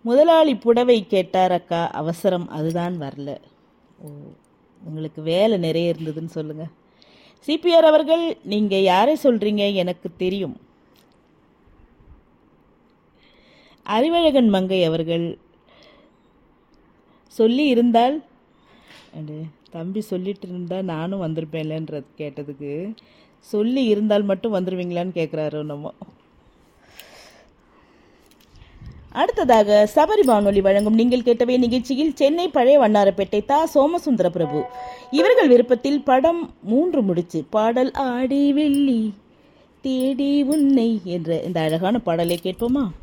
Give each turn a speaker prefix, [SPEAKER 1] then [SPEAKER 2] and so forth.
[SPEAKER 1] முதலாளி புடவை கேட்டார் அக்கா அவசரம் அதுதான் வரல ஓ உங்களுக்கு வேலை நிறைய இருந்ததுன்னு சொல்லுங்க சிபிஆர் அவர்கள் நீங்க யாரை சொல்றீங்க எனக்கு தெரியும் அறிவழகன் மங்கை அவர்கள் சொல்லி இருந்தால் அடு, தம்பி சொல்லிட்டு இருந்தா நானும் வந்திருப்பேன்லன்றது கேட்டதுக்கு சொல்லி இருந்தால் மட்டும் வந்துருவீங்களான்னு கேட்குறாரு நம்ம அடுத்ததாக சபரி வானொலி வழங்கும் நீங்கள் கேட்டவே நிகழ்ச்சியில் சென்னை பழைய வண்ணாரப்பேட்டை தா சோமசுந்தர பிரபு இவர்கள் விருப்பத்தில் படம் மூன்று முடிச்சு பாடல் ஆடி வெள்ளி தேடி உன்னை என்ற இந்த அழகான பாடலை கேட்போமா